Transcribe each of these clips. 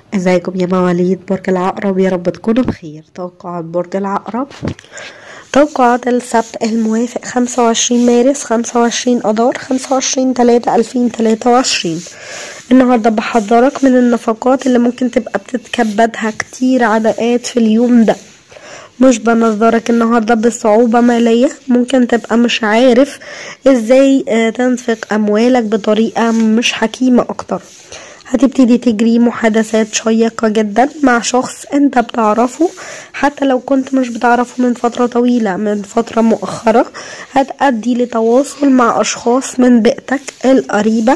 ازيكم يا مواليد برج العقرب يا رب تكونوا بخير توقعات برج العقرب توقعات السبت الموافق خمسة وعشرين مارس خمسة وعشرين أذار خمسة وعشرين تلاتة ألفين تلاتة وعشرين النهاردة بحذرك من النفقات اللي ممكن تبقى بتتكبدها كتير عداءات في اليوم ده مش بنظرك النهاردة بصعوبة مالية ممكن تبقى مش عارف ازاي آه، تنفق أموالك بطريقة مش حكيمة أكتر هتبتدي تجري محادثات شيقة جدا مع شخص انت بتعرفه حتى لو كنت مش بتعرفه من فترة طويلة من فترة مؤخرة هتأدي لتواصل مع أشخاص من بيئتك القريبة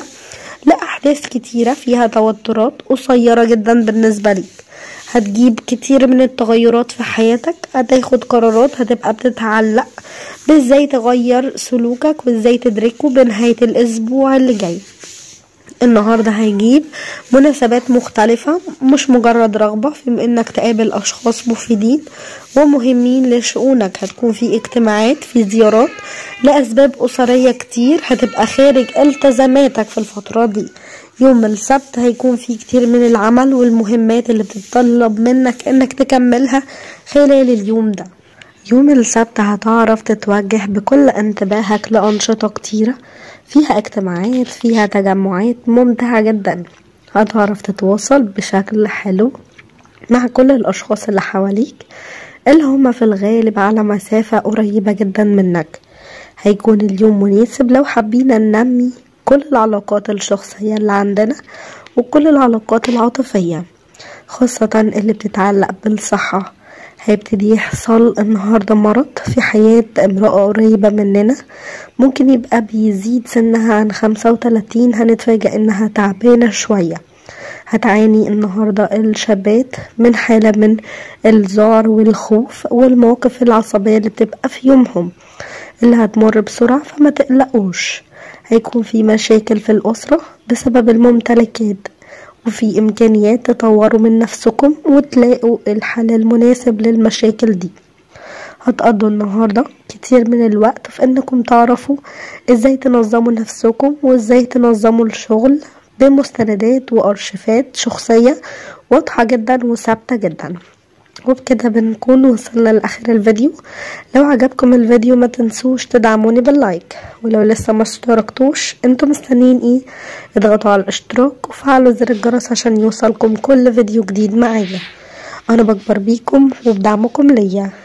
لأحداث كتيرة فيها توترات قصيرة جدا بالنسبة ليك هتجيب كتير من التغيرات في حياتك هتاخد قرارات هتبقى بتتعلق بازاي تغير سلوكك وازاي تدركه بنهاية الأسبوع اللي جاي النهاردة هيجيب مناسبات مختلفة مش مجرد رغبة في انك تقابل اشخاص مفيدين ومهمين لشؤونك هتكون في اجتماعات في زيارات لاسباب اسرية كتير هتبقى خارج التزاماتك في الفترة دي يوم السبت هيكون في كتير من العمل والمهمات اللي بتتطلب منك انك تكملها خلال اليوم ده يوم السبت هتعرف تتوجه بكل انتباهك لأنشطة كتيرة فيها اجتماعات فيها تجمعات ممتعة جدا هتعرف تتواصل بشكل حلو مع كل الأشخاص اللي حواليك اللي هما في الغالب على مسافة قريبة جدا منك هيكون اليوم مناسب لو حبينا ننمي كل العلاقات الشخصية اللي عندنا وكل العلاقات العاطفية خاصة اللي بتتعلق بالصحة هيبتدي يحصل النهاردة مرض في حياة امرأة قريبة مننا ممكن يبقى بيزيد سنها عن خمسة وتلاتين هنتفاجأ انها تعبانة شوية هتعاني النهاردة الشابات من حالة من الذعر والخوف والمواقف العصبية اللي بتبقى في يومهم اللي هتمر بسرعة فما تقلقوش هيكون في مشاكل في الأسرة بسبب الممتلكات وفي إمكانيات تطوروا من نفسكم وتلاقوا الحل المناسب للمشاكل دي هتقضوا النهاردة كتير من الوقت في انكم تعرفوا ازاي تنظموا نفسكم وازاي تنظموا الشغل بمستندات وارشيفات شخصية واضحة جدا وثابتة جدا وبكده بنكون وصلنا لاخر الفيديو لو عجبكم الفيديو ما تنسوش تدعموني باللايك ولو لسه ما اشتركتوش انتوا مستنيين ايه اضغطوا على الاشتراك وفعلوا زر الجرس عشان يوصلكم كل فيديو جديد معايا انا بكبر بيكم وبدعمكم ليا